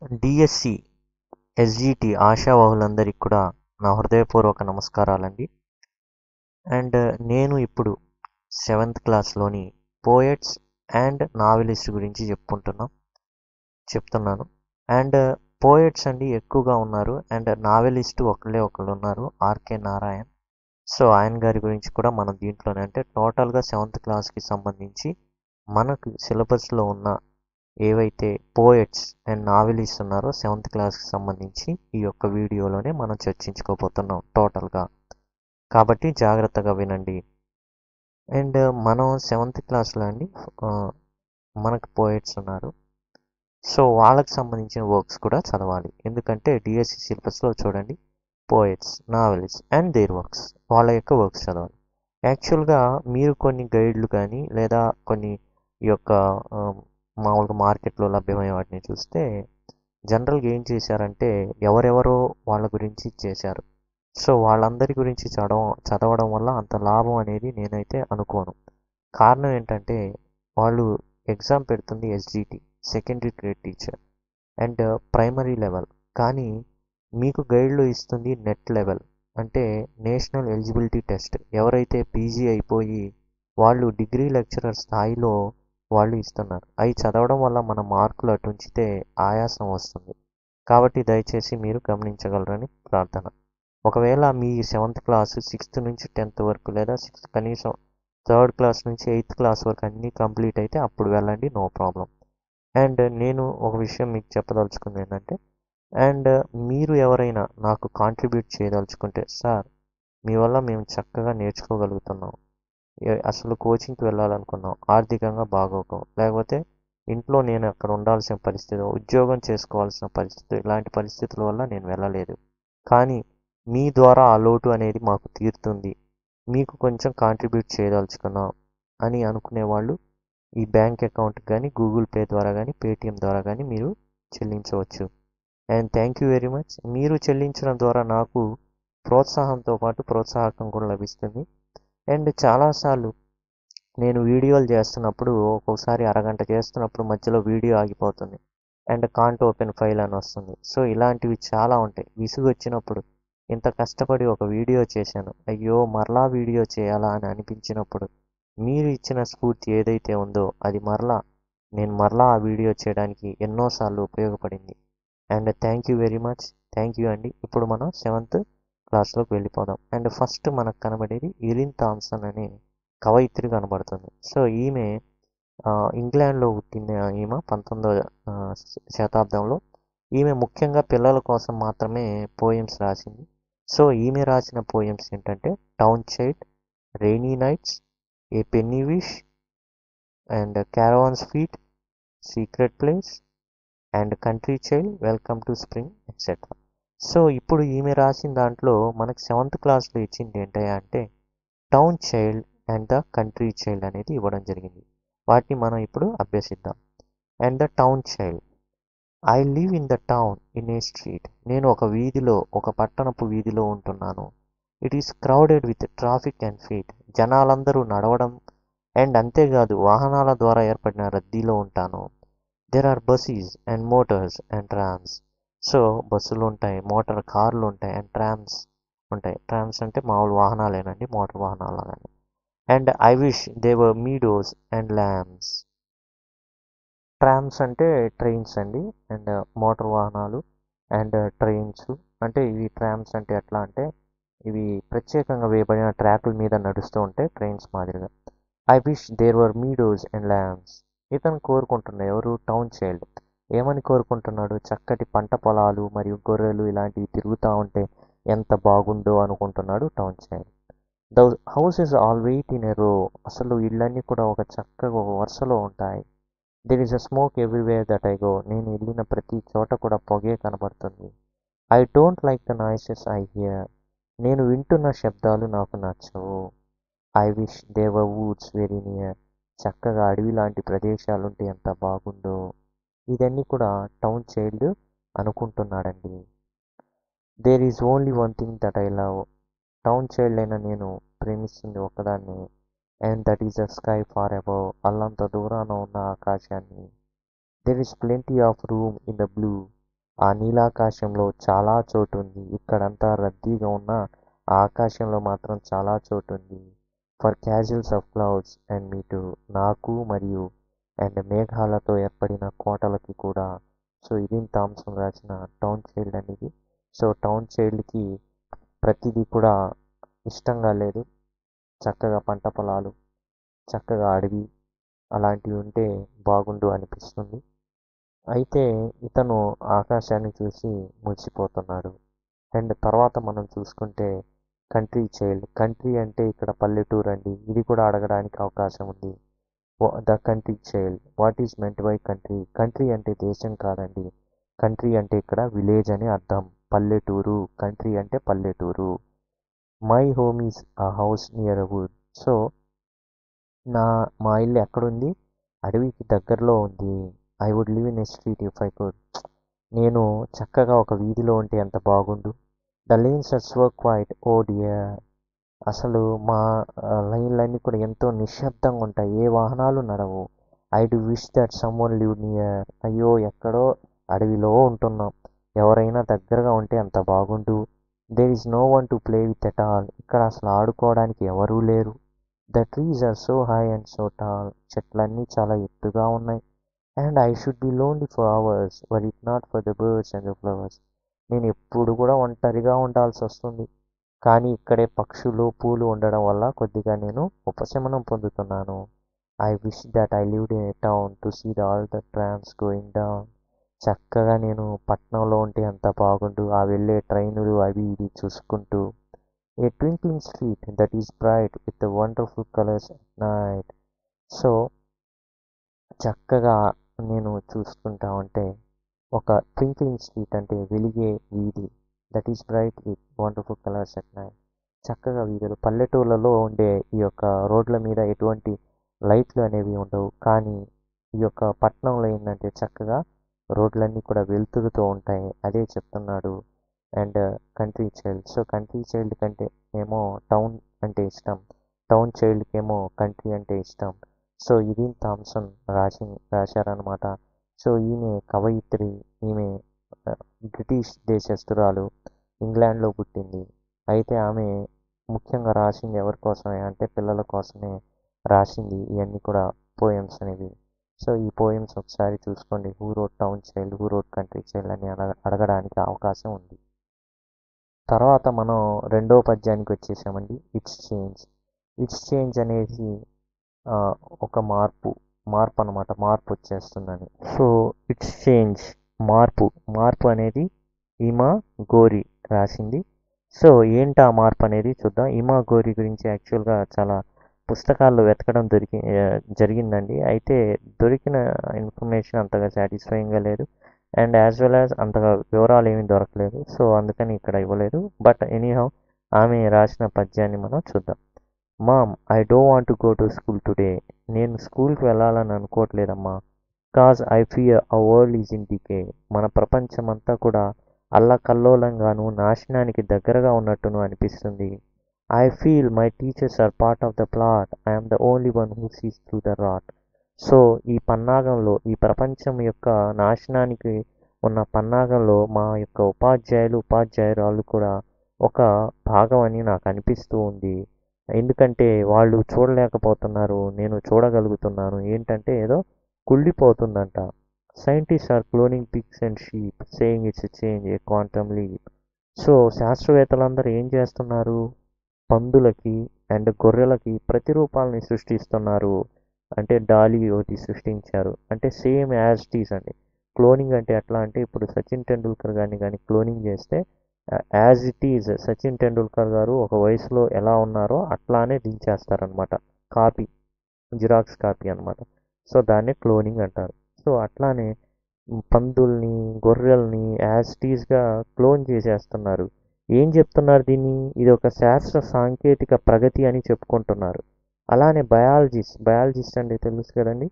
DSC SGT ఆశావాహులందరికీ కూడా నా హృదయపూర్వక నమస్కారాలండి అండ్ నేను ఇప్పుడు సెవెంత్ క్లాస్లోని పోయట్స్ అండ్ నావెలిస్ట్ గురించి చెప్పుకుంటున్నాం చెప్తున్నాను అండ్ పోయట్స్ అండి ఎక్కువగా ఉన్నారు అండ్ నావెలిస్ట్ ఒకళ్ళే ఒకళ్ళు ఉన్నారు ఆర్కే నారాయణ్ సో ఆయన గారి గురించి కూడా మనం దీంట్లోనే అంటే టోటల్గా సెవెంత్ క్లాస్కి సంబంధించి మనకు సిలబస్లో ఉన్న ఏవైతే పోయట్స్ అండ్ నావెలిస్ట్ ఉన్నారో సెవెంత్ క్లాస్కి సంబంధించి ఈ యొక్క వీడియోలోనే మనం చర్చించుకోబోతున్నాం టోటల్గా కాబట్టి జాగ్రత్తగా వినండి అండ్ మనం సెవెంత్ క్లాస్లో అండి మనకు పోయట్స్ ఉన్నారు సో వాళ్ళకి సంబంధించిన వర్క్స్ కూడా చదవాలి ఎందుకంటే డిఎస్సి సిలబస్లో చూడండి poets novels and their works వాళ్ళ యొక్క వర్క్స్ చదవాలి యాక్చువల్గా మీరు కొన్ని గైడ్లు కానీ లేదా కొన్ని ఈ యొక్క మామూలుగా మార్కెట్లో లభ్యమయ్యే వాటిని చూస్తే జనరల్గా ఏం చేశారంటే ఎవరెవరో వాళ్ళ గురించి చేశారు సో వాళ్ళందరి గురించి చదవ చదవడం వల్ల అంత లాభం అనేది నేనైతే అనుకోను కారణం ఏంటంటే వాళ్ళు ఎగ్జామ్ పెడుతుంది SGT secondary grade teacher and primary level కానీ మీకు గైడ్లో ఇస్తుంది నెట్ లెవెల్ అంటే నేషనల్ ఎలిజిబిలిటీ టెస్ట్ ఎవరైతే పీజీ అయిపోయి వాళ్ళు డిగ్రీ లెక్చరర్ స్థాయిలో వాళ్ళు ఇస్తున్నారు అవి చదవడం వల్ల మన మార్కులు అటు ఉంచితే ఆయాసం వస్తుంది కాబట్టి దయచేసి మీరు గమనించగలరని ప్రార్థన ఒకవేళ మీ సెవెంత్ క్లాస్ సిక్స్త్ నుంచి టెన్త్ వరకు లేదా సిక్స్త్ కనీసం థర్డ్ క్లాస్ నుంచి ఎయిత్ క్లాస్ వరకు అన్నీ కంప్లీట్ అయితే అప్పుడు వెళ్ళండి నో ప్రాబ్లం అండ్ నేను ఒక విషయం మీకు చెప్పదలుచుకుంది ఏంటంటే అండ్ మీరు ఎవరైనా నాకు కాంట్రిబ్యూట్ చేయదలుచుకుంటే సార్ మీ వల్ల మేము చక్కగా నేర్చుకోగలుగుతున్నాం అసలు కోచింగ్కి వెళ్ళాలనుకున్నాం ఆర్థికంగా బాగోక లేకపోతే ఇంట్లో నేను అక్కడ ఉండాల్సిన పరిస్థితి ఉద్యోగం చేసుకోవాల్సిన పరిస్థితి ఇలాంటి పరిస్థితుల వల్ల నేను వెళ్ళలేదు కానీ మీ ద్వారా ఆ లోటు అనేది మాకు తీరుతుంది మీకు కొంచెం కాంట్రిబ్యూట్ చేయదలుచుకున్నాం అని అనుకునే వాళ్ళు ఈ బ్యాంక్ అకౌంట్ కానీ గూగుల్ పే ద్వారా కానీ పేటిఎం ద్వారా కానీ మీరు చెల్లించవచ్చు and thank you very much మీరు చెల్లించడం ద్వారా నాకు ప్రోత్సాహంతో పాటు ప్రోత్సాహకం కూడా లభిస్తుంది అండ్ చాలాసార్లు నేను వీడియోలు చేస్తున్నప్పుడు ఒక్కొక్కసారి అరగంట చేస్తున్నప్పుడు మధ్యలో వీడియో ఆగిపోతుంది అండ్ కాంట్ ఓపెన్ ఫైల్ అని వస్తుంది సో ఇలాంటివి చాలా ఉంటాయి విసుగు వచ్చినప్పుడు ఇంత కష్టపడి ఒక వీడియో చేశాను అయ్యో మరలా వీడియో చేయాలా అని అనిపించినప్పుడు మీరు ఇచ్చిన స్ఫూర్తి ఏదైతే ఉందో అది మరలా నేను మరలా ఆ వీడియో చేయడానికి ఎన్నోసార్లు ఉపయోగపడింది and thank you very much thank you అండి ఇప్పుడు మనం సెవెంత్ క్లాస్లోకి వెళ్ళిపోదాం అండ్ ఫస్ట్ మనకు కనబడేది ఇరిన్ థామ్సన్ అనే కవయిత్రి కనబడుతుంది సో ఈమె ఇంగ్లాండ్లో పుట్టిన ఈమె పంతొమ్మిదవ శతాబ్దంలో ఈమె ముఖ్యంగా పిల్లల కోసం మాత్రమే పోయమ్స్ రాసింది సో ఈమె రాసిన పోయమ్స్ ఏంటంటే town child rainy nights a penny wish and caravans feet secret place and country child welcome to spring etcetera so ఇప్పుడు ఈమె రాసిన దాంట్లో మనకు సెవెంత్ క్లాస్లో ఇచ్చింది ఏంటయ్యా అంటే town child and the country child అనేది ఇవ్వడం జరిగింది వాటిని మనం ఇప్పుడు అభ్యసిద్దాం and the town child I live in the town in a street నేను ఒక వీధిలో ఒక పట్టణపు వీధిలో ఉంటున్నాను it is crowded with traffic and feet జనాలందరూ నడవడం అండ్ అంతేకాదు వాహనాల ద్వారా ఏర్పడిన రద్దీలో ఉంటాను there are buses and motors and trams so బస్సులు ఉంటాయి మోటార్ కార్లు ఉంటాయి అండ్ ట్రామ్స్ ఉంటాయి ట్రామ్స్ అంటే మామూలు వాహనాలేనండి మోటార్ వాహనాలు కానీ and I wish they were meadows and lambs trams అంటే ట్రైన్స్ అండి అండ్ మోటార్ వాహనాలు అండ్ ట్రైన్స్ అంటే ఇవి ట్రామ్స్ అంటే ఎట్లా అంటే ఇవి ప్రత్యేకంగా వేయబడిన ట్రాకుల మీద నడుస్తూ ఉంటాయి ట్రైన్స్ మాదిరిగా I wish there were meadows and lambs ఇతను కోరుకుంటున్నాడు ఎవరు టౌన్ చైల్డ్ ఏమని కోరుకుంటున్నాడు చక్కటి పంట పొలాలు మరియు గొర్రెలు ఇలాంటివి తిరుగుతూ ఉంటే ఎంత బాగుందో అనుకుంటున్నాడు town child the house is all wait in a row అసలు ఇళ్ళన్నీ కూడా ఒక చక్కగా ఒక వరుసలో ఉంటాయి there is a smoke everywhere that I go నేను వెళ్ళిన ప్రతి చోట కూడా పొగే కనబడుతుంది I don't like the noises I hear నేను వింటున్న శబ్దాలు నాకు నచ్చవు I wish there were woods very near చక్కగా అడవి లాంటి ప్రదేశాలు ఉంటే ఎంత బాగుందో ఇదన్నీ కూడా టౌన్ చైల్డ్ అనుకుంటున్నాడండి there is only one thing that I love town child అయిన నేను ప్రేమిస్తుంది ఒకదాన్ని and that is the sky far above అల్లంత దూరాన ఉన్న ఆకాశాన్ని there is plenty of room in the blue ఆ నీలాకాశంలో చాలా చోటు ఉంది ఇక్కడంతా రద్దీగా ఉన్న ఆ ఆకాశంలో మాత్రం చాలా చోటు ఉంది for casuals of clouds and me నాకు మరియు అండ్ మేఘాలతో ఏర్పడిన కోటలకి కూడా సో ఇది థామ్సన్ రాసిన టౌన్ చైల్డ్ అనేది సో టౌన్ చైల్డ్కి ప్రతిదీ కూడా ఇష్టంగా లేదు చక్కగా పంట పొలాలు చక్కగా అడవి అలాంటివి ఉంటే బాగుండు అనిపిస్తుంది అయితే ఇతను ఆకాశాన్ని చూసి మురిసిపోతున్నాడు అండ్ తర్వాత మనం చూసుకుంటే కంట్రీ చైల్డ్ కంట్రీ అంటే ఇక్కడ పల్లెటూరు అండి ఇది కూడా అడగడానికి అవకాశం ఉంది the country child what is meant by country country అంటే దేశం కాదండి కంట్రీ అంటే ఇక్కడ విలేజ్ అని అర్థం పల్లెటూరు కంట్రీ అంటే పల్లెటూరు my home is a house near wood so నా మా ఇల్లు ఎక్కడుంది అడవికి దగ్గరలో ఉంది I would live in a street if I could నేను చక్కగా ఒక వీధిలో ఉంటే ఎంత బాగుండు the lanes are so quiet oh dear అసలు మా లైన్లన్నీ కూడా ఎంతో నిశ్శబ్దంగా ఉంటాయి ఏ వాహనాలు నడవు I do wish that someone live near అయ్యో ఎక్కడో అడవిలో ఉంటున్నాం ఎవరైనా దగ్గరగా ఉంటే ఎంత బాగుండు there is no one to play with at all ఇక్కడ అసలు ఆడుకోవడానికి ఎవరూ లేరు the trees are so high and so tall చెట్లన్నీ చాలా ఎత్తుగా ఉన్నాయి and I should be lonely for hours were it not for the birds and the flowers నేను ఎప్పుడు కూడా ఒంటరిగా ఉండాల్సి వస్తుంది కానీ ఇక్కడే పక్షులు పూలు ఉండడం వల్ల కొద్దిగా నేను ఉపశమనం పొందుతున్నాను I wish that I lived in a town to see the all the trams going down చక్కగా నేను పట్టణంలో ఉంటే ఎంత బాగుండు ఆ వెళ్ళే ట్రైనులు అవి ఇవి చూసుకుంటూ a twinkling street that is bright with wonderful colours at night so చక్కగా నేను చూసుకుంటా ఉంటే ఒక ట్వింక్లింగ్ స్ట్రీట్ అంటే వెలిగే వీధి that is bright with wonderful colours at night చక్కగా వీధులు పల్లెటూళ్ళలో ఉండే ఈ యొక్క రోడ్ల మీద ఎటువంటి లైట్లు అనేవి ఉండవు కానీ ఈ యొక్క పట్టణంలో ఏంటంటే చక్కగా రోడ్లన్నీ కూడా వెలుతురుతో ఉంటాయి అదే చెప్తున్నాడు and country child so country child కంటే ఏమో టౌన్ అంటే ఇష్టం టౌన్ చైల్డ్కి ఏమో కంట్రీ అంటే ఇష్టం సో ఇది థామ్సన్ రాసి రాశారనమాట సో ఈమె కవయిత్రి ఈమె బ్రిటిష్ దేశస్తురాలు ఇంగ్లాండ్లో పుట్టింది అయితే ఆమె ముఖ్యంగా రాసింది ఎవరి కోసమే అంటే పిల్లల కోసమే రాసింది ఇవన్నీ కూడా పోయమ్స్ అనేవి సో ఈ పోయమ్స్ ఒకసారి చూసుకోండి who wrote town child who wrote country child అని అడగ అడగడానికి అవకాశం ఉంది తర్వాత మనం రెండో పద్యానికి వచ్చేసామండి ఇట్స్ చేంజ్ ఇట్స్ చేంజ్ అనేది ఒక మార్పు మార్పు అనమాట మార్పు వచ్చేస్తుందని సో ఇట్స్ చేంజ్ మార్పు మార్పు అనేది ఈమా గోరి రాసింది సో ఏంటి ఆ మార్పు అనేది చూద్దాం ఈమా గోరి గురించి యాక్చువల్గా చాలా పుస్తకాల్లో వెతకడం దొరికి జరిగిందండి అయితే దొరికిన ఇన్ఫర్మేషన్ అంతగా సాటిస్ఫైయింగ్గా లేదు అండ్ యాజ్ వెల్ యాజ్ అంతగా వివరాలు ఏమీ దొరకలేదు సో అందుకని ఇక్కడ ఇవ్వలేదు బట్ ఎనీహౌ ఆమె రాసిన పద్యాన్ని మనం చూద్దాం mom I don't want to go to school today నేను స్కూల్కి వెళ్ళాలని అనుకోవట్లేదమ్మా cause I fear a world is in decay మన ప్రపంచం అంతా కూడా అల్లకల్లోలంగాను నాశనానికి దగ్గరగా ఉన్నట్టును అనిపిస్తుంది I feel my teachers are part of the plot I'm the only one who sees through the rot so ఈ పన్నాగంలో ఈ ప్రపంచం యొక్క నాశనానికి ఉన్న పన్నాగంలో మా యొక్క ఉపాధ్యాయులు ఉపాధ్యాయురాలు కూడా ఒక భాగం అని నాకు అనిపిస్తూ ఉంది ఎందుకంటే వాళ్ళు చూడలేకపోతున్నారు నేను చూడగలుగుతున్నాను ఏంటంటే ఏదో కుళ్ళిపోతుందంట scientist are cloning pigs and sheep saying it's change a quantum leap so శాస్త్రవేత్తలందరూ ఏం చేస్తున్నారు పందులకి అండ్ గొర్రెలకి ప్రతిరూపాలని సృష్టిస్తున్నారు అంటే డాలీ ఒకటి సృష్టించారు అంటే సేమ్ యాజ్ టీస్ అండి క్లోనింగ్ అంటే ఎట్లా అంటే ఇప్పుడు సచిన్ టెండూల్కర్ గారిని కానీ క్లోనింగ్ చేస్తే as it is Sachin Tendulkar గారు ఒక వయసులో ఎలా ఉన్నారో అట్లానే దించేస్తారనమాట కాపీ జిరాక్స్ కాపీ అనమాట సో దాన్ని క్లోనింగ్ అంటారు సో అట్లానే పందుల్ని గొర్రెల్ని యాజ్ టీజ్గా క్లోన్ చేసేస్తున్నారు ఏం చెప్తున్నారు దీన్ని ఇది ఒక శాస్త్ర సాంకేతిక ప్రగతి అని చెప్పుకుంటున్నారు అలానే బయాలజిస్ట్ బయాలజిస్ట్ అంటే తెలుసు కదండి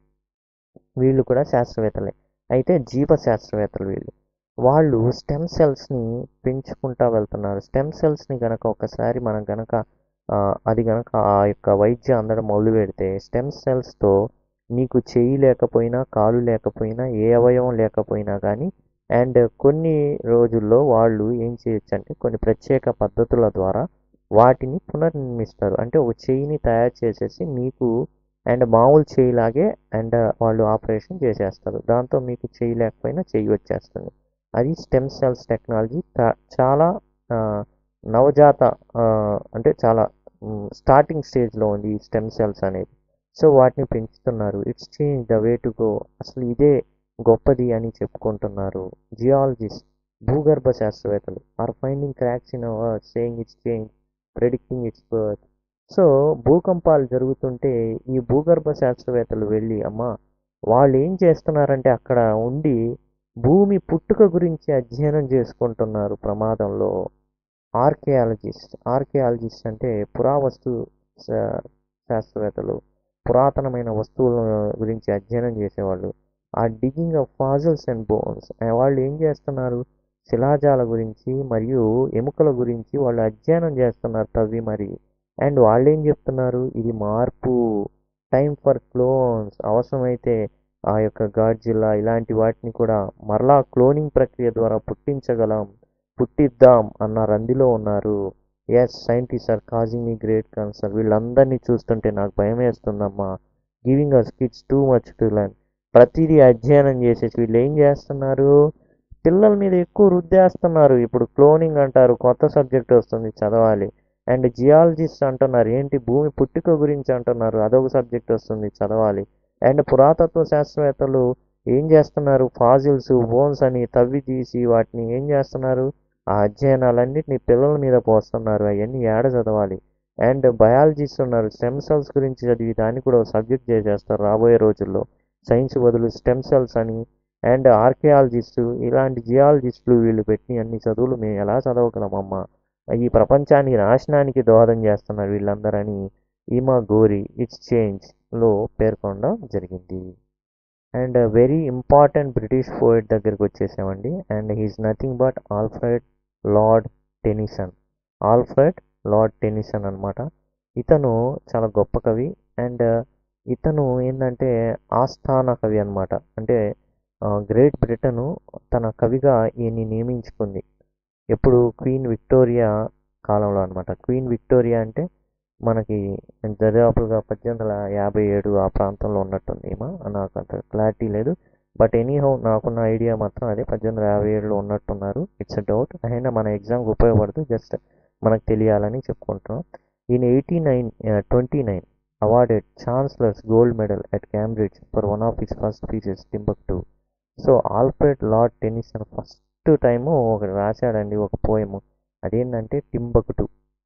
వీళ్ళు కూడా శాస్త్రవేత్తలే అయితే జీవ శాస్త్రవేత్తలు వీళ్ళు వాళ్ళు స్టెమ్ సెల్స్ని పెంచుకుంటా వెళ్తున్నారు స్టెమ్ సెల్స్ని గనక ఒకసారి మనం గనక అది గనక ఆ యొక్క వైద్యం అందడం మొదలు పెడితే స్టెమ్ సెల్స్తో నీకు చేయి లేకపోయినా కాలు లేకపోయినా ఏ అవయవం లేకపోయినా కానీ అండ్ కొన్ని రోజుల్లో వాళ్ళు ఏం చేయొచ్చు అంటే కొన్ని ప్రత్యేక పద్ధతుల ద్వారా వాటిని పునర్నిర్మిస్తారు అంటే ఒక చెయ్యిని తయారు చేసేసి మీకు అండ్ మామూలు చేయిలాగే అండ్ వాళ్ళు ఆపరేషన్ చేసేస్తారు దాంతో మీకు చెయ్యి లేకపోయినా చెయ్యి వచ్చేస్తుంది అది స్టెమ్ సెల్స్ టెక్నాలజీ చాలా ఆ, నవజాత ఆ, అంటే చాలా స్టార్టింగ్ స్టేజ్లో ఉంది ఈ స్టెమ్ సెల్స్ అనేది సో వాటిని పెంచుతున్నారు it's change the way to go అసలు ఇదే గొప్పది అని చెప్పుకుంటున్నారు జియాలజిస్ట్ భూగర్భ శాస్త్రవేత్తలు are finding cracks in our saying it's change predicting it's birth so భూకంపాలు జరుగుతుంటే ఈ భూగర్భ శాస్త్రవేత్తలు వెళ్ళి అమ్మ వాళ్ళు ఏం చేస్తున్నారంటే అక్కడ ఉండి భూమి పుట్టుక గురించి అధ్యయనం చేసుకుంటున్నారు ప్రమాదంలో ఆర్కియాలజిస్ట్ ఆర్కియాలజిస్ట్ అంటే పురావస్తు శా- శాస్త్రవేత్తలు పురాతనమైన వస్తువుల గురించి అధ్యయనం చేసేవాళ్ళు ఆ digging of fossils and bones వాళ్ళు ఏం చేస్తున్నారు శిలాజాల గురించి మరియు ఎముకల గురించి వాళ్ళు అధ్యయనం చేస్తున్నారు తవ్వి మరి అండ్ వాళ్ళు ఏం చెప్తున్నారు ఇది మార్పు టైం ఫర్ క్లోన్స్ అవసరమైతే ఆ యొక్క గాడ్జిల్లా ఇలాంటి వాటిని కూడా మరలా క్లోనింగ్ ప్రక్రియ ద్వారా పుట్టించగలం పుట్టిద్దాం అన్న రందిలో ఉన్నారు as scientist are causing me great concern వీళ్ళందరినీ చూస్తుంటే నాకు భయం వేస్తుందమ్మా giving us kids too much to learn ప్రతిదీ అధ్యయనం చేసేసి వీళ్ళు ఏం చేస్తున్నారు పిల్లల మీద ఎక్కువ రుద్దేస్తున్నారు ఇప్పుడు క్లోనింగ్ అంటారు కొత్త సబ్జెక్ట్ వస్తుంది చదవాలి అండ్ జియాలజిస్ట్ అంటున్నారు ఏంటి భూమి పుట్టుక గురించి అంటున్నారు అదొక సబ్జెక్ట్ వస్తుంది చదవాలి అండ్ పురాతత్వ శాస్త్రవేత్తలు ఏం చేస్తున్నారు ఫాజిల్స్ బోన్స్ అని తవ్వి తీసి వాటిని ఏం చేస్తున్నారు ఆ అధ్యయనాలన్నింటినీ పిల్లల మీద పోస్తున్నారు అవన్నీ ఏడ చదవాలి అండ్ బయాలజిస్ట్ ఉన్నారు స్టెమ్ సెల్స్ గురించి చదివి దాన్ని కూడా సబ్జెక్ట్ చేసేస్తారు రాబోయే రోజుల్లో సైన్స్ బదులు స్టెమ్ సెల్స్ అని అండ్ ఆర్కియాలజిస్టు ఇలాంటి జియాలజిస్టులు వీళ్ళు పెట్టి అన్ని చదువులు మేము ఎలా చదవగలమమ్మా ఈ ప్రపంచానికి నాశనానికి దోహదం చేస్తున్నారు వీళ్ళందరని ఈమా గోరి ఇట్స్ చేంజ్లో పేర్కొనడం జరిగింది and very important British poet దగ్గరికి వచ్చేసామండి and he's nothing but Alfred Lord Tennyson Alfred Lord Tennyson అన్నమాట ఇతను చాలా గొప్ప కవి అండ్ ఇతను ఏంటంటే ఆస్థాన కవి అన్నమాట అంటే గ్రేట్ బ్రిటన్ తన కవిగా ఈయన్ని నియమించుకుంది ఎప్పుడు క్వీన్ విక్టోరియా కాలంలో అన్నమాట క్వీన్ విక్టోరియా అంటే మనకి దరిదాపులుగా పద్దెనిమిది వందల యాభై ఏడు ఆ ప్రాంతంలో ఉన్నట్టుంది ఏమో నాకు అంత క్లారిటీ లేదు బట్ ఎనీహౌ నాకున్న ఐడియా మాత్రం అదే పద్దెనిమిది వందల యాభై ఏడులో ఉన్నట్టున్నారు ఇట్స్ అ డౌట్ అయినా మన ఎగ్జామ్కి ఉపయోగపడుతూ జస్ట్ మనకు తెలియాలని చెప్పుకుంటున్నాం ఈయన eighty nine twenty nine awarded Chancellor's Gold Medal at Cambridge for one of his first pieces, Timbuktu. So Alfred Lord Tennyson first time ఒకటి రాశాడండి ఒక పోయము అదేంటంటే టింబకుటు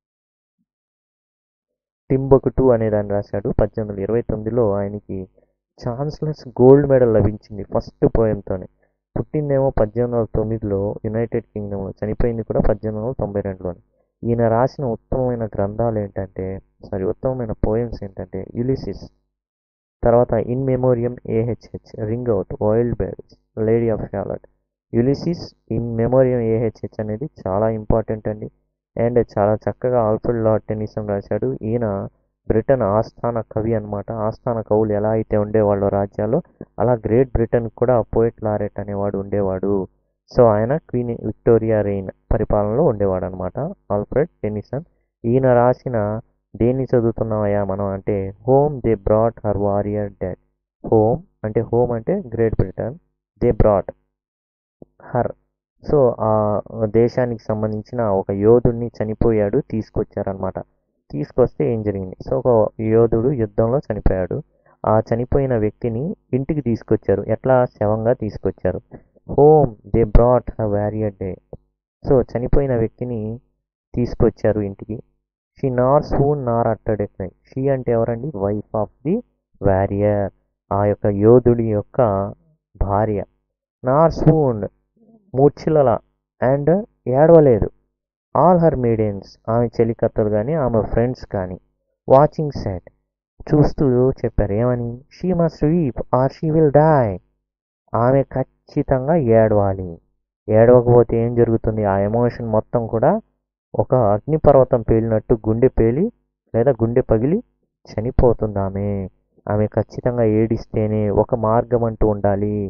టింబకుటు అనే దాన్ని రాశాడు పద్దెనిమిది వందల ఇరవై తొమ్మిదిలో ఆయనకి ఛాన్సలర్స్ గోల్డ్ మెడల్ లభించింది ఫస్ట్ పోయంతోనే పుట్టిందేమో పద్దెనిమిది వందల తొమ్మిదిలో యునైటెడ్ కింగ్డమ్లో చనిపోయింది కూడా పద్దెనిమిది వందల తొంభై రెండులోనే ఈయన రాసిన ఉత్తమమైన గ్రంథాలు ఏంటంటే సారీ ఉత్తమమైన పోయమ్స్ ఏంటంటే యులిసిస్ తర్వాత in Memoriam A H H ring out wild birds lady of Shalott Ulysses in Memoriam A H H అనేది చాలా ఇంపార్టెంట్ అండి అండ్ చాలా చక్కగా ఆల్ఫ్రెడ్ లార్డ్ టెన్నిసన్ రాశాడు ఈయన బ్రిటన్ ఆస్థాన కవి అనమాట ఆస్థాన కవులు ఎలా అయితే ఉండేవాళ్ళో రాజ్యాల్లో అలా గ్రేట్ బ్రిటన్ కూడా పోయిట్ లారెట్ అనేవాడు ఉండేవాడు సో ఆయన క్వీన్ విక్టోరియా రెయిన్ పరిపాలనలో ఉండేవాడు అనమాట ఆల్ఫ్రెడ్ టెన్నిసన్ ఈయన రాసిన దేన్ని చదువుతున్నామయ్యా మనం అంటే home they brought her warrior dead home అంటే హోమ్ అంటే Great Britain they brought her so ఆ దేశానికి సంబంధించిన ఒక యోధుడిని చనిపోయాడు తీసుకొచ్చారనమాట తీసుకొస్తే ఏం జరిగింది సో ఒక యోధుడు యుద్ధంలో చనిపోయాడు ఆ చనిపోయిన వ్యక్తిని ఇంటికి తీసుకొచ్చారు ఎట్లా శవంగా తీసుకొచ్చారు home they brought her warrior dead so చనిపోయిన వ్యక్తిని తీసుకొచ్చారు ఇంటికి షీ నార్ సూన్ నార్ అట్టడే క్రై షీ అంటే ఎవరండి వైఫ్ ఆఫ్ ది వారియర్ ఆ యొక్క యోధుడి యొక్క భార్య నార్ సూన్ మూర్ఛిలల అండ్ ఏడవలేదు ఆల్ హర్ మీడియన్స్ ఆమె చెలికత్తలు కానీ ఆమె ఫ్రెండ్స్ కానీ వాచింగ్ సెట్ చూస్తూ చెప్పారు ఏమని she must weep or she will die ఆమె ఖచ్చితంగా ఏడవాలి ఏడవకపోతే ఏం జరుగుతుంది ఆ ఎమోషన్ మొత్తం కూడా ఒక అగ్నిపర్వతం పేలినట్టు గుండె పేలి లేదా గుండె పగిలి చనిపోతుంది ఆమె ఆమె ఖచ్చితంగా ఏడిస్తేనే ఒక మార్గం అంటూ ఉండాలి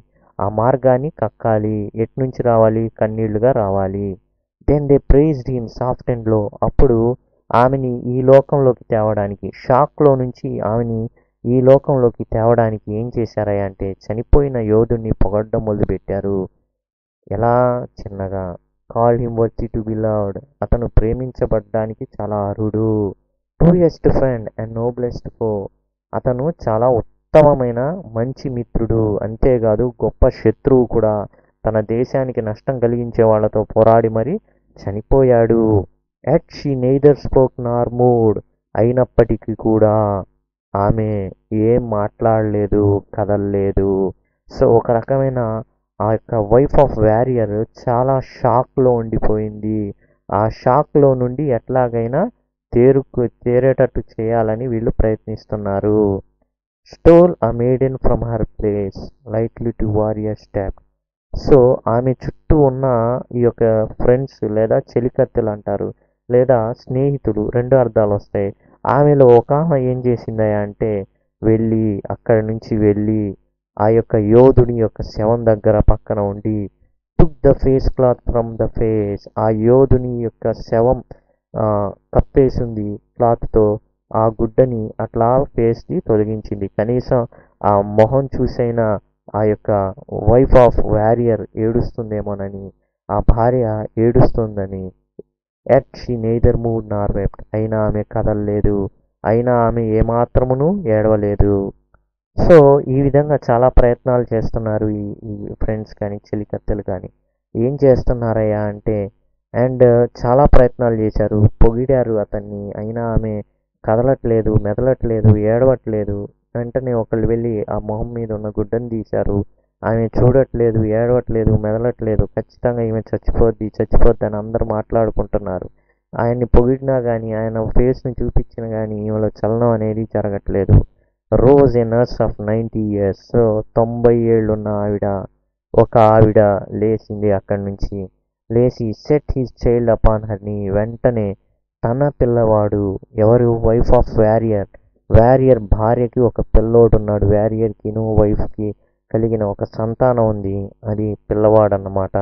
ఆ మార్గాన్ని కక్కాలి ఎటు నుంచి రావాలి కన్నీళ్లుగా రావాలి then they praised him soft and low అప్పుడు ఆమెని ఈ లోకంలోకి తేవడానికి షాక్లో నుంచి ఆమెని ఈ లోకంలోకి తేవడానికి ఏం చేశారయ్యా అంటే చనిపోయిన యోధుడిని పొగడ్డం మొదలుపెట్టారు ఎలా చిన్నగా call him worthy to be loved అతను ప్రేమించబడ్డానికి చాలా అర్హుడు ట్రూయెస్ట్ ఫ్రెండ్ అండ్ నోబ్లెస్ట్ ఫో అతను చాలా ఉత్తమమైన మంచి మిత్రుడు అంతేకాదు గొప్ప శత్రువు కూడా తన దేశానికి నష్టం కలిగించే వాళ్ళతో పోరాడి మరి చనిపోయాడు yet she neither spoke nor moved అయినప్పటికీ కూడా ఆమె ఏం మాట్లాడలేదు కదలలేదు సో ఒక రకమైన ఆ యొక్క వైఫ్ ఆఫ్ వ్యారియర్ చాలా షాక్లో ఉండిపోయింది ఆ షాక్లో నుండి ఎట్లాగైనా తేరుకు తేరేటట్టు చేయాలని వీళ్ళు ప్రయత్నిస్తున్నారు stole a maiden from her place lightly to warrior step so ఆమె చుట్టూ ఉన్న ఈ యొక్క ఫ్రెండ్స్ లేదా చెలికత్తెలు అంటారు లేదా స్నేహితులు రెండు అర్థాలు వస్తాయి ఆమెలో ఒక ఆమె ఏం చేసిందా అంటే వెళ్ళి అక్కడి నుంచి వెళ్ళి ఆ యొక్క యోధుని యొక్క శవం దగ్గర పక్కన ఉండి took the face cloth from the face ఆ యోధుని యొక్క శవం కప్పేసింది క్లాత్తో ఆ గుడ్డని అట్లా ఫేస్ది తొలగించింది కనీసం ఆ మొహం చూసైనా ఆ యొక్క వైఫ్ ఆఫ్ వారియర్ ఏడుస్తుందేమోనని ఆ భార్య ఏడుస్తుందని yet she neither moved nor wept అయినా ఆమె కదలలేదు అయినా ఆమె ఏమాత్రమును ఏడవలేదు సో ఈ విధంగా చాలా ప్రయత్నాలు చేస్తున్నారు ఈ ఈ ఫ్రెండ్స్ కానీ చెలికత్తెలు కానీ ఏం చేస్తున్నారయ్యా అంటే అండ్ చాలా ప్రయత్నాలు చేశారు పొగిడారు అతన్ని అయినా ఆమె కదలట్లేదు మెదలట్లేదు ఏడవట్లేదు వెంటనే ఒకళ్ళు వెళ్ళి ఆ మొహం మీద ఉన్న గుడ్డను తీశారు ఆమె చూడట్లేదు ఏడవట్లేదు మెదలట్లేదు ఖచ్చితంగా ఈమె చచ్చిపోద్ది చచ్చిపోద్ది అని అందరూ మాట్లాడుకుంటున్నారు ఆయన్ని పొగిడినా కానీ ఆయన ఫేస్ని చూపించినా కానీ ఈమెలో చలనం అనేది జరగట్లేదు rose a nurse of ninety years so తొంభై ఏళ్ళున్న ఆవిడ ఒక ఆవిడ లేచింది అక్కడి నుంచి లేచి సెట్ హిస్ చైల్డ్ అపాన్ హర్ని వెంటనే తన పిల్లవాడు ఎవరు వైఫ్ ఆఫ్ వ్యారియర్ వ్యారియర్ భార్యకి ఒక పిల్లోడు ఉన్నాడు వ్యారియర్కిను వైఫ్కి కలిగిన ఒక సంతానం ఉంది అది పిల్లవాడు అన్నమాట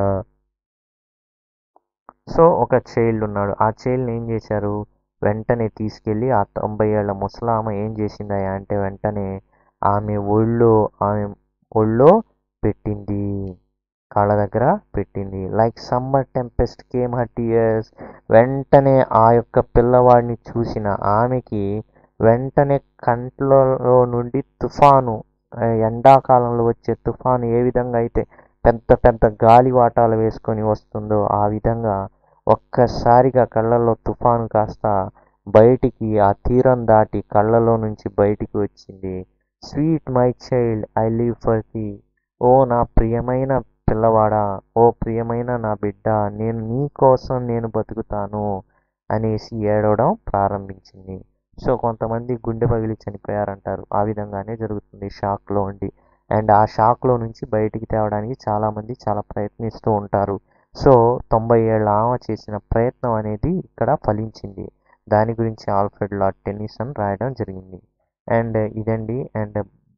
సో ఒక చైల్డ్ ఉన్నాడు ఆ చైల్డ్ని ఏం చేశారు వెంటనే తీసుకెళ్ళి ఆ తొంభై ఏళ్ళ ముసలామ ఏం చేసిందయ్యా అంటే వెంటనే ఆమె ఒళ్ళో ఆమె ఒళ్ళో పెట్టింది కాళ్ళ దగ్గర పెట్టింది like summer tempest came her tears వెంటనే ఆ యొక్క పిల్లవాడిని చూసిన ఆమెకి వెంటనే కంట్లలో నుండి తుఫాను ఎండాకాలంలో వచ్చే తుఫాను ఏ విధంగా అయితే పెద్ద పెద్ద గాలివాటాలు వేసుకొని వస్తుందో ఆ విధంగా ఒక్కసారిగా కళ్ళల్లో తుఫాను కాస్త బయటికి ఆ తీరం దాటి కళ్ళలో నుంచి బయటికి వచ్చింది sweet my child I live for the ఓ నా ప్రియమైన పిల్లవాడా ఓ ప్రియమైన నా బిడ్డ నేను నీ కోసం నేను బతుకుతాను అనేసి ఏడవడం ప్రారంభించింది సో కొంతమంది గుండె పగిలి చనిపోయారంటారు ఆ విధంగానే జరుగుతుంది షాక్లో ఉండి అండ్ ఆ షాక్లో నుంచి బయటికి తేవడానికి చాలామంది చాలా ప్రయత్నిస్తూ ఉంటారు సో తొంభై ఏళ్ళ ఆమె చేసిన ప్రయత్నం అనేది ఇక్కడ ఫలించింది దాని గురించి ఆల్ఫ్రెడ్ లార్డ్ టెన్నిసన్ రాయడం జరిగింది అండ్ ఇదండి అండ్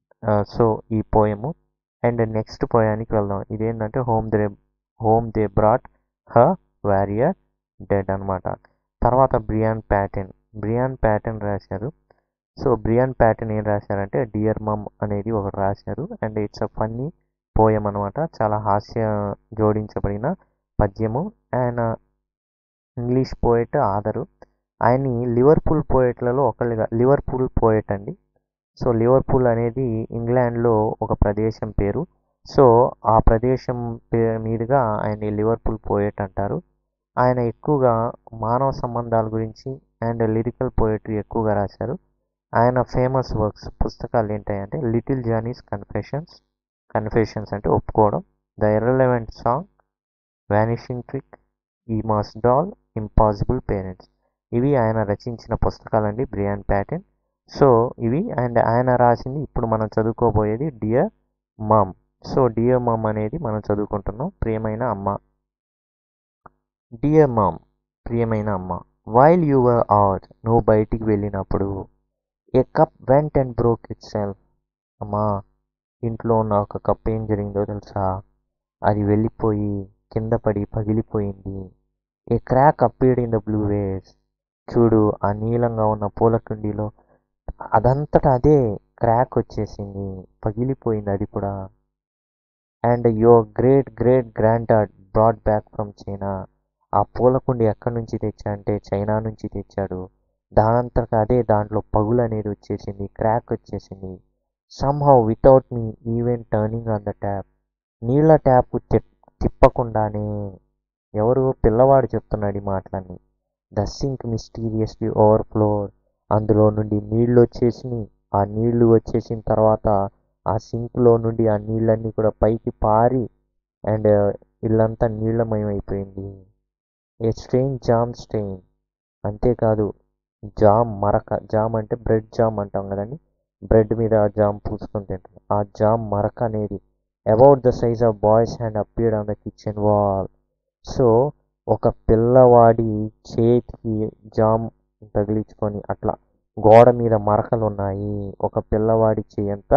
సో ఈ పోయము అండ్ నెక్స్ట్ పోయానికి వెళ్దాం ఇదేంటంటే home they home they brought her warrior dead అనమాట తర్వాత బ్రియాన్ ప్యాటెన్ బ్రియాన్ ప్యాటెన్ రాశారు సో బ్రియాన్ ప్యాటెన్ ఏం రాశారంటే డియర్ మమ్ అనేది ఒకటి రాశారు and it's a funny poem అనమాట చాలా హాస్య జోడించబడిన పద్యము ఆయన ఇంగ్లీష్ పోయెట్ ఆదరు ఆయన్ని లివర్పూల్ పోయెట్లలో ఒకళ్ళుగా లివర్పూల్ పోయెట్ అండి సో లివర్పూల్ అనేది ఇంగ్లాండ్లో ఒక ప్రదేశం పేరు సో ఆ ప్రదేశం పే- మీదుగా ఆయన లివర్పూల్ పోయెట్ అంటారు ఆయన ఎక్కువగా మానవ సంబంధాల గురించి అండ్ లిరికల్ పోయట్రీ ఎక్కువగా రాశారు ఆయన ఫేమస్ వర్క్స్ పుస్తకాలు ఏంటంటే లిటిల్ జానీస్ కన్ఫెషన్స్ కన్ఫెషన్స్ అంటే ఒప్పుకోవడం the irrelevant song vanishing trick ఈ మాస్ డాల్ ఇంపాసిబుల్ పేరెంట్స్ ఇవి ఆయన రచించిన పుస్తకాలండి బ్రియాన్ ప్యాటెన్ సో ఇవి అండ్ ఆయన రాసింది ఇప్పుడు మనం చదువుకోబోయేది dear mum so dear mum అనేది మనం చదువుకుంటున్నాం ప్రియమైన అమ్మ డియర్ మమ్ ప్రియమైన అమ్మ వైల్ యు వర్ అవుట్ నువ్వు బయటికి వెళ్ళినప్పుడు a cup went and broke itself అమ్మా ఇంట్లో ఉన్న ఒక కప్ ఏం జరిగిందో తెలుసా అది వెళ్ళిపోయి కింద పడి పగిలిపోయింది a crack appeared in the blue vase చూడు ఆ నీలంగా ఉన్న పూల కుండీలో అదంతటా అదే క్రాక్ వచ్చేసింది పగిలిపోయింది అది కూడా and your great great granddad brought back from China ఆ పూల కుండి ఎక్కడి నుంచి తెచ్చా అంటే చైనా నుంచి తెచ్చాడు దానంతటా అదే దాంట్లో పగులు అనేది వచ్చేసింది క్రాక్ వచ్చేసింది somehow without me even turning on the tap నీళ్ళ ట్యాప్ తిప్పకుండానే ఎవరు పిల్లవాడు చెప్తున్నాడు ఈ మాటలన్నీ ద సింక్ మిస్టీరియస్లీ ఓవర్ఫ్లోర్ అందులో నుండి నీళ్ళు వచ్చేసినాయి ఆ నీళ్లు వచ్చేసిన తర్వాత ఆ సింక్లో నుండి ఆ నీళ్ళన్నీ కూడా పైకి పారి అండ్ ఇల్లంతా నీళ్ళమయం అయిపోయింది ఏ స్ట్రెయిన్ జామ్ స్ట్రెయిన్ అంతేకాదు జామ్ మరక జామ్ అంటే బ్రెడ్ జామ్ అంటాం కదండి బ్రెడ్ మీద జామ్ పూసుకొని తింటాం ఆ జామ్ మరక అనేది about the size of boys hand appeared on the kitchen wall so ఒక పిల్లవాడి చేతికి జామ్ తగిలించుకొని అట్లా గోడ మీద మరకలు ఉన్నాయి ఒక పిల్లవాడి చేయంత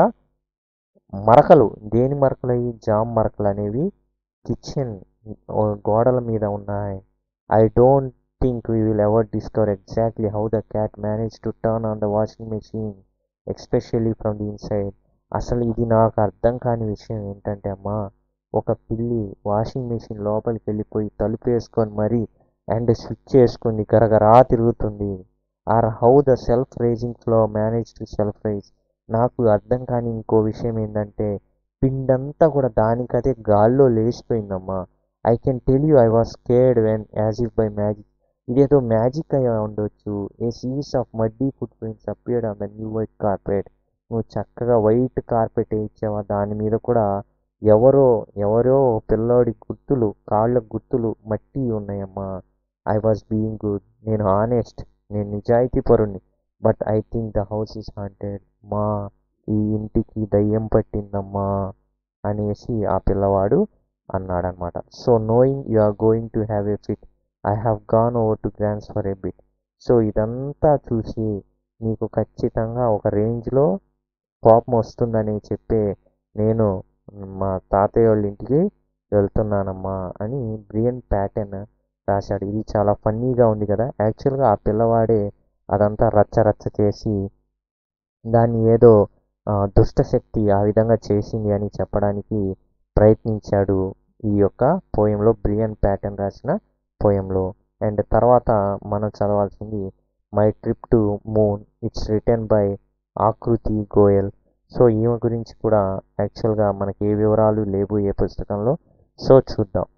మరకలు దేని మరకలు అయ్యి జామ్ మరకలు అనేవి కిచెన్ గోడల మీద ఉన్నాయి I don't think we will ever discover exactly how the cat manage to turn on the washing machine especially from the inside అసలు ఇది నాకు అర్థం కాని విషయం ఏంటంటే అమ్మా ఒక పిల్లి వాషింగ్ మెషిన్ లోపలికి వెళ్ళిపోయి తలుపు వేసుకొని మరీ అండ్ స్విచ్ చేసుకుంది గరగరా తిరుగుతుంది or how the self raising flour manage to self raise నాకు అర్థం కాని ఇంకో విషయం ఏంటంటే పిండంతా కూడా దానికదే గాల్లో లేచిపోయిందమ్మా I can tell you I was scared when as if by magic ఇదేదో మ్యాజిక్ అయి ఉండొచ్చు a series of muddy footprints appeared on the new white carpet నువ్వు చక్కగా వైట్ కార్పెట్ వేయించావా దాని మీద కూడా ఎవరో ఎవరో పిల్లోడి గుర్తులు కాళ్ళ గుర్తులు మట్టి ఉన్నాయమ్మా ఐ వాజ్ బీయింగ్ గుడ్ నేను ఆనెస్ట్ నేను నిజాయితీ పరుణ్ణి but I think the house is haunted మా ఈ ఇంటికి దయ్యం పట్టిందమ్మా అనేసి ఆ పిల్లవాడు అన్నాడనమాట so knowing you are going to have a fit I have gone over to gran's for a bit so ఇదంతా చూసి నీకు ఖచ్చితంగా ఒక రేంజ్లో కోపం వస్తుందని చెప్పే నేను మా తాతయ్య వాళ్ళ ఇంటికి వెళ్తున్నానమ్మా అని బ్రియన్ ప్యాటర్న్ రాశాడు ఇది చాలా ఫన్నీగా ఉంది కదా యాక్చువల్గా ఆ పిల్లవాడే అదంతా రచ్చ రచ్చ చేసి దాన్ని ఏదో దుష్ట శక్తి ఆ విధంగా చేసింది అని చెప్పడానికి ప్రయత్నించాడు ఈ యొక్క పోయంలో బ్రియన్ ప్యాటర్న్ రాసిన పోయంలో అండ్ తర్వాత మనం చదవాల్సింది my trip to moon it's return by Aakriti Goyal so ఈమె గురించి కూడా యాక్చువల్గా మనకి ఏ వివరాలు లేవు ఏ పుస్తకంలో సో చూద్దాం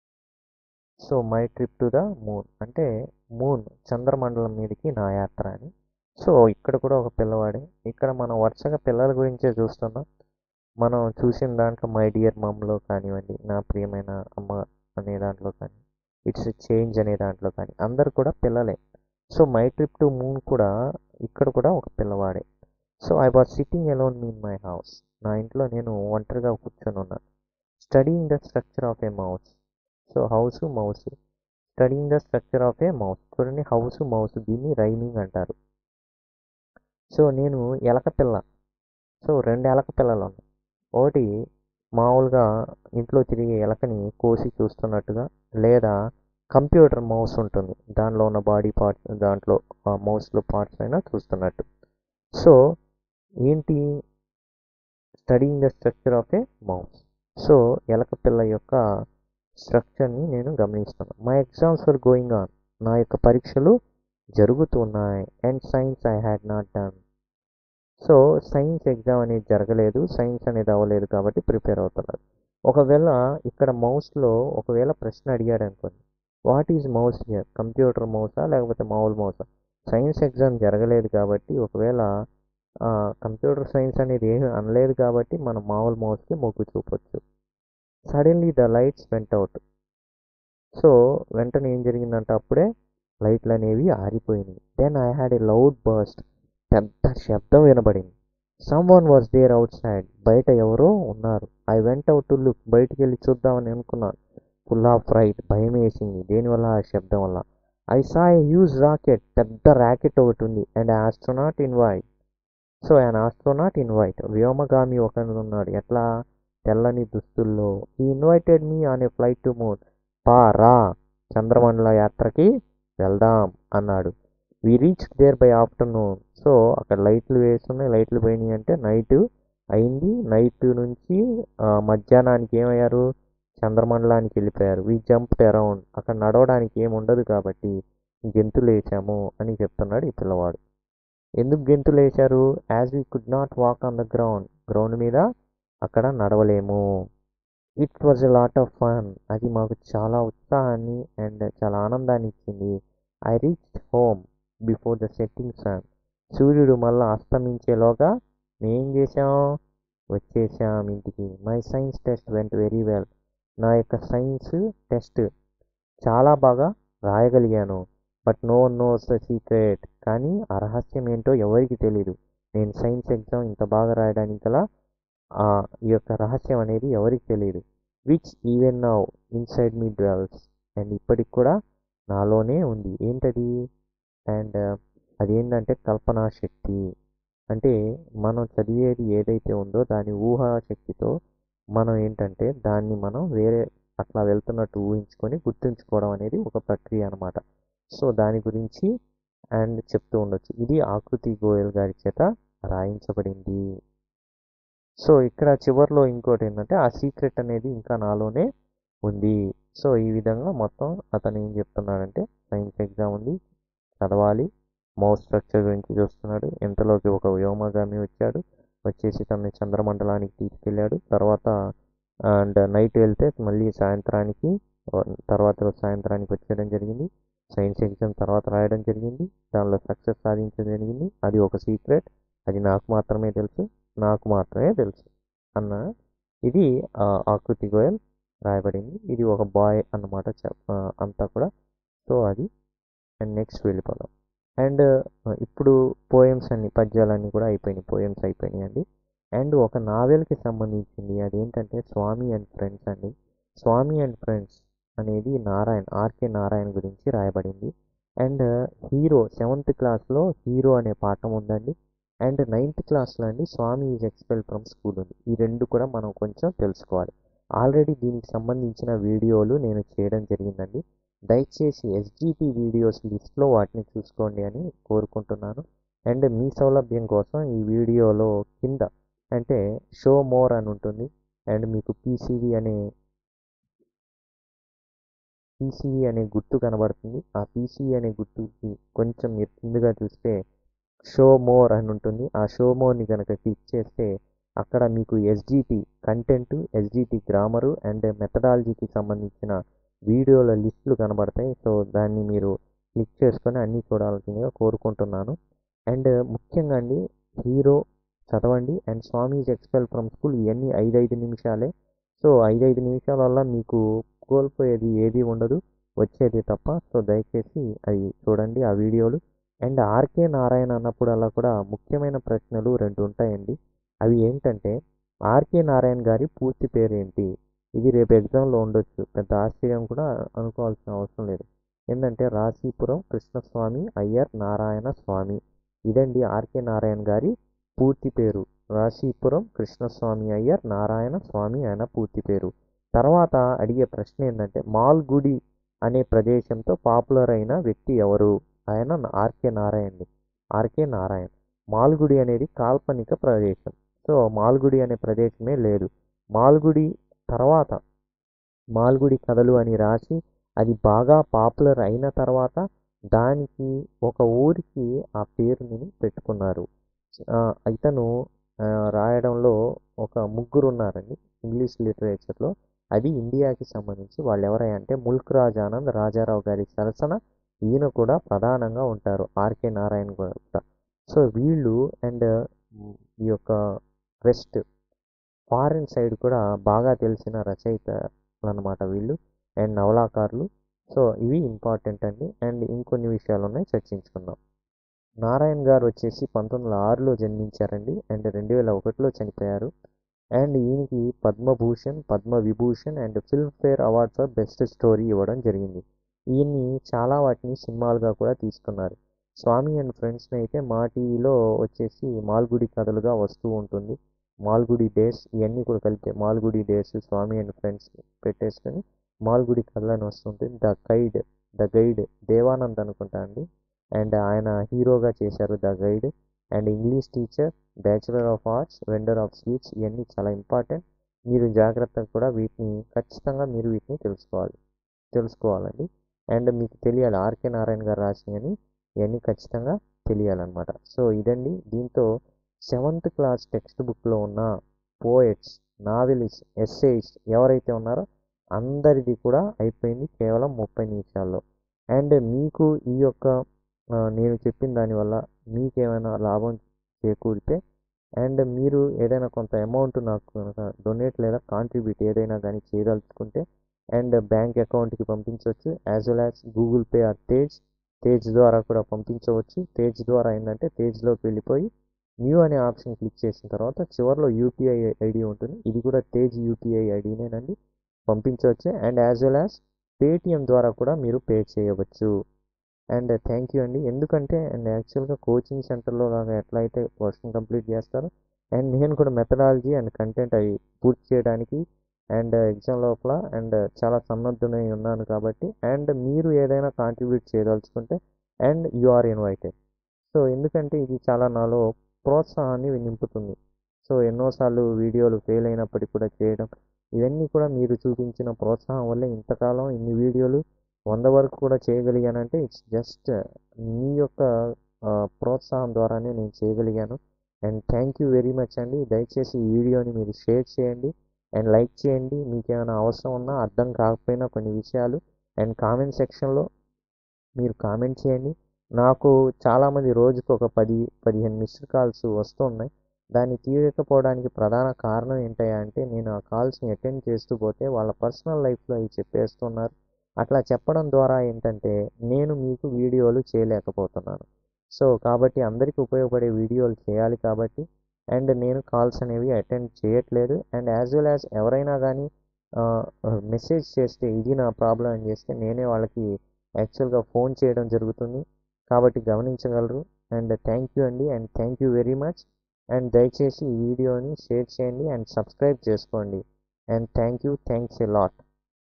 so my trip to the moon అంటే మూన్ చంద్రమండలం మీదకి నా యాత్ర అని సో ఇక్కడ కూడా ఒక పిల్లవాడే ఇక్కడ మనం వరుసగా పిల్లల గురించే చూస్తున్నాం మనం చూసిన దాంట్లో మై డియర్ మమ్లో కానివ్వండి నా ప్రియమైన అమ్మ అనే దాంట్లో కానీ ఇట్స్ చేంజ్ అనే దాంట్లో కానీ అందరు కూడా పిల్లలే so my trip to moon కూడా ఇక్కడ కూడా ఒక పిల్లవాడే so I was sitting alone in my house నా ఇంట్లో నేను ఒంటరిగా కూర్చొని ఉన్నాను studying the structure of a mouse so house mouse studying the structure of a mouse చూడండి హౌస్ మౌస్ దీన్ని రైమింగ్ అంటారు సో నేను ఎలక పిల్ల సో రెండు ఎలక పిల్లలు ఉన్నాయి ఒకటి మామూలుగా ఇంట్లో తిరిగే ఎలకని కోసి చూస్తున్నట్టుగా లేదా కంప్యూటర్ మౌస్ ఉంటుంది దానిలో ఉన్న బాడీ పార్ట్స్ దాంట్లో మౌస్లో పార్ట్స్ అయినా చూస్తున్నట్టు సో ఏంటి studying the structure of a mouse so ఎలక పిల్ల యొక్క స్ట్రక్చర్ని నేను గమనిస్తున్నాను my exams for going on నా యొక్క పరీక్షలు జరుగుతున్నాయి and science I had not done so science exam అనేది జరగలేదు సైన్స్ అనేది అవ్వలేదు కాబట్టి ప్రిపేర్ అవుతున్నారు ఒకవేళ ఇక్కడ మౌస్లో ఒకవేళ ప్రశ్న అడిగాడు అనుకోండి what is mouse here computer మౌసా లేకపోతే మామూలు మౌసా సైన్స్ ఎగ్జామ్ జరగలేదు కాబట్టి ఒకవేళ కంప్యూటర్ సైన్స్ అనేది ఏమి అనలేదు కాబట్టి మనం మామూలు మౌస్కి మొగ్గు చూపొచ్చు suddenly the lights went out so వెంటనే ఏం జరిగిందంటే అప్పుడే లైట్లు అనేవి ఆరిపోయినాయి then I had a loud burst పెద్ద శబ్దం వినబడింది someone was there outside బయట ఎవరో ఉన్నారు I went out to look బయటికి వెళ్ళి చూద్దామని అనుకున్నాను ఫుల్ ఆఫ్ రైట్ భయం వేసింది దేనివల్ల ఆ శబ్దం వల్ల I saw a huge rocket పెద్ద ర్యాకెట్ ఒకటి ఉంది and astronaut in white so an astronaut in white వ్యోమగామి ఒకడు ఉన్నాడు ఎట్లా తెల్లని దుస్తుల్లో he invited me on a flight to moon పా రా చంద్రమండల యాత్రకి వెళ్దాం అన్నాడు we reach there by afternoon so అక్కడ లైట్లు వేస్తున్నాయి లైట్లు పోయినాయి అంటే నైట్ అయింది నైట్ నుంచి ఆ, మధ్యాహ్నానికి ఏమయ్యారు చంద్రమండలానికి వెళ్ళిపోయారు వి జంప్డ్ అరౌండ్ అక్కడ నడవడానికి ఏం ఉండదు కాబట్టి గెంతులు వేసాము అని చెప్తున్నాడు ఈ పిల్లవాడు ఎందుకు గెంతులు వేశారు as we could not walk on the ground ground మీద అక్కడ నడవలేము it was a lot of fun అది మాకు చాలా ఉత్సాహాన్ని అండ్ చాలా ఆనందాన్ని ఇచ్చింది I reach home before the setting sun సూర్యుడు మళ్ళీ అస్తమించేలోగా మేం చేసాం వచ్చేసాం ఇంటికి my science test went very well నా యొక్క సైన్స్ టెస్ట్ చాలా బాగా రాయగలిగాను but no knows the secret కానీ ఆ రహస్యం ఏంటో ఎవరికి తెలియదు నేను సైన్స్ ఎగ్జామ్ ఇంత బాగా రాయడానికి గల ఆ ఈ యొక్క రహస్యం అనేది ఎవరికి తెలియదు which even now inside me dwells and ఇప్పటికి కూడా నాలోనే ఉంది ఏంటది అండ్ అదేంటంటే కల్పనా శక్తి అంటే మనం చదివేది ఏదైతే ఉందో దాని ఊహా శక్తితో మనం ఏంటంటే దాన్ని మనం వేరే అట్లా వెళ్తున్నట్టు ఊహించుకొని గుర్తుంచుకోవడం అనేది ఒక ప్రక్రియ అనమాట సో దాని గురించి అండ్ చెప్తూ ఉండొచ్చు ఇది ఆకృతి గోయల్ గారి చేత రాయించబడింది సో ఇక్కడ చివరిలో ఇంకోటి ఏంటంటే ఆ సీక్రెట్ అనేది ఇంకా నాలోనే ఉంది సో ఈ విధంగా మొత్తం అతను ఏం చెప్తున్నాడంటే సైన్స్ ఎగ్జామ్ ఉంది చదవాలి మౌస్ స్ట్రక్చర్ గురించి చూస్తున్నాడు ఇంతలోకి ఒక వ్యోమగామి వచ్చాడు వచ్చేసి తనని చంద్రమండలానికి తీసుకెళ్ళాడు తర్వాత అండ్ నైట్ వెళ్తే మళ్ళీ సాయంత్రానికి తర్వాత రోజు సాయంత్రానికి వచ్చేయడం జరిగింది సైన్స్ ఎగ్జామ్ తర్వాత రాయడం జరిగింది దానిలో సక్సెస్ సాధించడం జరిగింది అది ఒక సీక్రెట్ అది నాకు మాత్రమే తెలుసు నాకు మాత్రమే తెలుసు అన్న ఇది ఆ, ఆకృతి గోయల్ రాయబడింది ఇది ఒక బాయ్ అన్నమాట చెప్ ఆ, అంతా కూడా సో అది అండ్ నెక్స్ట్ వెళ్ళిపోదాం అండ్ ఇప్పుడు పోయమ్స్ అన్ని పద్యాలన్నీ కూడా అయిపోయినాయి పోయమ్స్ అయిపోయినాయి అండి అండ్ ఒక నావెల్కి సంబంధించింది అదేంటంటే స్వామి అండ్ ఫ్రెండ్స్ అండి స్వామి అండ్ ఫ్రెండ్స్ అనేది నారాయణ్ ఆర్కే నారాయణ్ గురించి రాయబడింది అండ్ హీరో సెవెంత్ క్లాస్లో హీరో అనే పాఠం ఉందండి అండ్ నైన్త్ క్లాస్లో అండి Swami is expel from school ఉంది ఈ రెండు కూడా మనం కొంచెం తెలుసుకోవాలి ఆల్రెడీ దీనికి సంబంధించిన వీడియోలు నేను చేయడం జరిగిందండి దయచేసి ఎస్జిటి వీడియోస్ లిస్ట్లో వాటిని చూసుకోండి అని కోరుకుంటున్నాను అండ్ మీ సౌలభ్యం కోసం ఈ వీడియోలో కింద అంటే షో మోర్ అని ఉంటుంది అండ్ మీకు పీసీవీ అనే పీసీవీ అనే గుర్తు కనబడుతుంది ఆ పీసీవీ అనే గుర్తుకి కొంచెం మీరు కిందగా చూస్తే షో మోర్ అని ఉంటుంది ఆ షో మోర్ని కనుక క్లిక్ చేస్తే అక్కడ మీకు SGT content SGT grammar and మెథడాలజీకి సంబంధించిన వీడియోల లిస్టులు కనబడతాయి సో దాన్ని మీరు క్లిక్ చేసుకొని అన్నీ చూడాల్సిందిగా కోరుకుంటున్నాను అండ్ ముఖ్యంగా అండి హీరో చదవండి and Swami's expel from school ఇవన్నీ ఐదైదు నిమిషాలే సో ఐదైదు నిమిషాల వల్ల మీకు కోల్పోయేది ఏది ఉండదు వచ్చేది తప్ప సో దయచేసి అవి చూడండి ఆ వీడియోలు అండ్ ఆర్కే నారాయణ అన్నప్పుడల్లా కూడా ముఖ్యమైన ప్రశ్నలు రెండు ఉంటాయండి అవి ఏంటంటే ఆర్కే నారాయణ గారి పూర్తి పేరు ఏంటి ఇది రేపు ఎగ్జామ్లో ఉండొచ్చు పెద్ద ఆశ్చర్యం కూడా అనుకోవాల్సిన అవసరం లేదు ఏంటంటే రాశీపురం కృష్ణస్వామి అయ్యర్ నారాయణ స్వామి ఇదండి ఆర్కే నారాయణ గారి పూర్తి పేరు రాశీపురం కృష్ణస్వామి అయ్యర్ నారాయణ స్వామి ఆయన పూర్తి పేరు తర్వాత అడిగే ప్రశ్న ఏంటంటే మాల్గుడి అనే ప్రదేశంతో పాపులర్ అయిన వ్యక్తి ఎవరు ఆయన ఆర్కే నారాయణ్ ఆర్కే నారాయణ్ మాల్గుడి అనేది కాల్పనిక ప్రదేశం సో మాల్గుడి అనే ప్రదేశమే లేదు మాల్గుడి తర్వాత మాల్గుడి కథలు అని రాసి అది బాగా పాపులర్ అయిన తర్వాత దానికి ఒక ఊరికి ఆ పేరుని పెట్టుకున్నారు ఆ, ఇతను ఆ, రాయడంలో ఒక ముగ్గురు ఉన్నారండి ఇంగ్లీష్ లిటరేచర్లో అది ఇండియాకి సంబంధించి వాళ్ళు ఎవరై అంటే ముల్క్ రాజ్ ఆనంద్ రాజారావు గారి సరసన ఈయన కూడా ప్రధానంగా ఉంటారు ఆర్కే నారాయణ కూడా సో వీళ్ళు అండ్ ఈ యొక్క వెస్ట్ ఫారిన్ సైడ్ కూడా బాగా తెలిసిన రచయితలు అనమాట వీళ్ళు అండ్ నవలాకారులు సో ఇవి ఇంపార్టెంట్ అండి అండ్ ఇంకొన్ని విషయాలు ఉన్నాయి చర్చించుకుందాం నారాయణ్ గారు వచ్చేసి పంతొమ్మిది వందల ఆరులో జన్మించారండి అండ్ రెండు వేల ఒకటిలో చనిపోయారు అండ్ ఈయనకి Padma Bhushan Padma Vibhushan and Filmfare award for best story ఇవ్వడం జరిగింది ఈయన్ని చాలా వాటిని సినిమాలుగా కూడా తీసుకున్నారు స్వామి అండ్ ఫ్రెండ్స్ని అయితే మా టీవీలో వచ్చేసి మాల్గుడి కథలుగా వస్తూ ఉంటుంది మాల్గుడి డేస్ ఇవన్నీ కూడా కలిపి Malgudi days Swamy and friends పెట్టేసుకొని మాల్గుడి కథలు అని వస్తుంటుంది the guide the guide Devanand అనుకుంటా అండి అండ్ ఆయన హీరోగా చేశారు the guide and English teacher bachelor of arts vendor of sweets ఇవన్నీ చాలా ఇంపార్టెంట్ మీరు జాగ్రత్తగా కూడా వీటిని ఖచ్చితంగా మీరు వీటిని తెలుసుకోవాలి తెలుసుకోవాలండి అండ్ మీకు తెలియాలి ఆర్కే నారాయణ గారు రాసినవి ఇవన్నీ ఖచ్చితంగా తెలియాలన్నమాట సో ఇదండి దీంతో సెవెంత్ క్లాస్ టెక్స్ట్ బుక్లో ఉన్న పోయట్స్ నావెలిస్ట్ ఎస్సేయిస్ట్ ఎవరైతే ఉన్నారో అందరిది కూడా అయిపోయింది కేవలం ముప్పై నిమిషాల్లో అండ్ మీకు ఈ యొక్క నేను చెప్పిన దానివల్ల మీకేమైనా లాభం చేకూరితే అండ్ మీరు ఏదైనా కొంత అమౌంట్ నాకు కనుక డొనేట్ లేదా కాంట్రిబ్యూట్ ఏదైనా కానీ చేయదలుచుకుంటే అండ్ బ్యాంక్ అకౌంట్కి పంపించవచ్చు as well as Google Pay or Tez Tez ద్వారా కూడా పంపించవచ్చు తేజ్ ద్వారా ఏంటంటే తేజ్లోకి వెళ్ళిపోయి న్యూ అనే ఆప్షన్ క్లిక్ చేసిన తర్వాత చివరిలో యూపీఐ ఐడి ఉంటుంది ఇది కూడా తేజ్ యూపీఐ ఐడినేనండి పంపించవచ్చు and as well as Paytm ద్వారా కూడా మీరు పే చేయవచ్చు అండ్ థ్యాంక్ యూ అండి ఎందుకంటే అండ్ యాక్చువల్గా కోచింగ్ సెంటర్లో లాగా ఎట్లా అయితే వర్షన్ కంప్లీట్ చేస్తారో అండ్ నేను కూడా మెథడాలజీ అండ్ కంటెంట్ అవి పూర్తి చేయడానికి అండ్ ఎగ్జామ్ లోపల అండ్ చాలా సన్నద్ధమై ఉన్నాను కాబట్టి అండ్ మీరు ఏదైనా కాంట్రిబ్యూట్ చేయదలుచుకుంటే and you are invited so ఎందుకంటే ఇది చాలా నాలో ప్రోత్సాహాన్ని నింపుతుంది సో ఎన్నోసార్లు వీడియోలు ఫెయిల్ అయినప్పటికీ కూడా చేయడం ఇవన్నీ కూడా మీరు చూపించిన ప్రోత్సాహం వల్ల ఇంతకాలం ఇన్ని వీడియోలు వంద వరకు కూడా చేయగలిగానంటే ఇట్స్ జస్ట్ మీ యొక్క ప్రోత్సాహం ద్వారానే నేను చేయగలిగాను and thank you very much అండి దయచేసి ఈ వీడియోని మీరు షేర్ చేయండి అండ్ లైక్ చేయండి మీకు ఏమైనా అవసరం ఉన్నా అర్థం కాకపోయినా కొన్ని విషయాలు అండ్ కామెంట్ సెక్షన్లో మీరు కామెంట్ చేయండి నాకు చాలామంది రోజుకు ఒక పది పదిహేను మిస్డ్ కాల్స్ వస్తున్నాయి దాన్ని తీయకపోవడానికి ప్రధాన కారణం ఏంటయ్యా అంటే నేను ఆ కాల్స్ని అటెండ్ చేస్తూ పోతే వాళ్ళ పర్సనల్ లైఫ్లో అవి చెప్పేస్తున్నారు అట్లా చెప్పడం ద్వారా ఏంటంటే నేను మీకు వీడియోలు చేయలేకపోతున్నాను సో కాబట్టి అందరికీ ఉపయోగపడే వీడియోలు చేయాలి కాబట్టి అండ్ నేను కాల్స్ అనేవి అటెండ్ చేయట్లేదు అండ్ యాజ్ వెల్ యాజ్ ఎవరైనా కానీ మెసేజ్ చేస్తే ఇది నా ప్రాబ్లం అని చేస్తే నేనే వాళ్ళకి యాక్చువల్గా ఫోన్ చేయడం జరుగుతుంది కాబట్టి గమనించగలరు అండ్ థ్యాంక్ యూ అండి and thank you very much and దయచేసి ఈ వీడియోని షేర్ చేయండి అండ్ సబ్స్క్రైబ్ చేసుకోండి and thank you thanks a lot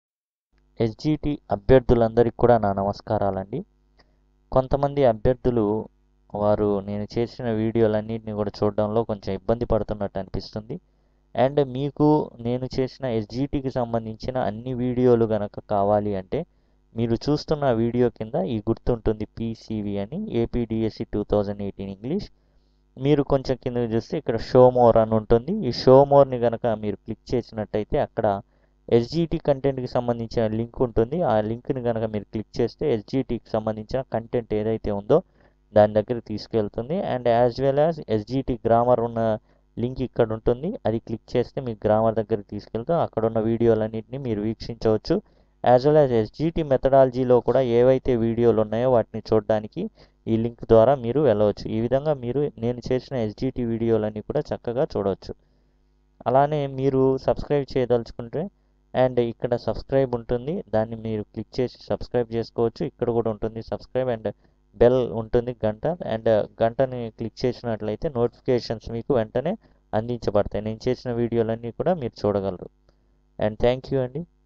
SGT అభ్యర్థులందరికీ కూడా నా నమస్కారాలండి కొంతమంది అభ్యర్థులు వారు నేను చేసిన వీడియోలన్నింటినీ కూడా చూడడంలో కొంచెం ఇబ్బంది పడుతున్నట్టు అనిపిస్తుంది అండ్ మీకు నేను చేసిన ఎస్జిటికి సంబంధించిన అన్ని వీడియోలు కనుక కావాలి అంటే మీరు చూస్తున్న వీడియో కింద ఈ గుర్తుంటుంది పీసీవీ అని APDSC two thousand eighteen English మీరు కొంచెం కింద చూస్తే ఇక్కడ షో మోర్ అని ఉంటుంది ఈ షో మోర్ని కనుక మీరు క్లిక్ చేసినట్టయితే అక్కడ ఎస్జిటి కంటెంట్కి సంబంధించిన లింక్ ఉంటుంది ఆ లింక్ని కనుక మీరు క్లిక్ చేస్తే ఎస్జిటికి సంబంధించిన కంటెంట్ ఏదైతే ఉందో దాని దగ్గరికి తీసుకెళ్తుంది and as well as SGT grammar ఉన్న లింక్ ఇక్కడ ఉంటుంది అది క్లిక్ చేస్తే మీకు గ్రామర్ దగ్గరికి తీసుకెళ్తే అక్కడ ఉన్న వీడియోలన్నింటినీ మీరు వీక్షించవచ్చు యాజ్ వెల్ యాజ్ ఎస్జిటి మెథడాలజీలో కూడా ఏవైతే వీడియోలు ఉన్నాయో వాటిని చూడడానికి ఈ లింక్ ద్వారా మీరు వెళ్ళవచ్చు ఈ విధంగా మీరు నేను చేసిన ఎస్జిటి వీడియోలన్నీ కూడా చక్కగా చూడవచ్చు అలానే మీరు సబ్స్క్రైబ్ చేయదలుచుకుంటే అండ్ ఇక్కడ సబ్స్క్రైబ్ ఉంటుంది దాన్ని మీరు క్లిక్ చేసి సబ్స్క్రైబ్ చేసుకోవచ్చు ఇక్కడ కూడా ఉంటుంది సబ్స్క్రైబ్ అండ్ బెల్ ఉంటుంది గంట అండ్ గంటని క్లిక్ చేసినట్లయితే నోటిఫికేషన్స్ మీకు వెంటనే అందించబడతాయి నేను చేసిన వీడియోలన్నీ కూడా మీరు చూడగలరు అండ్ థ్యాంక్ యూ అండి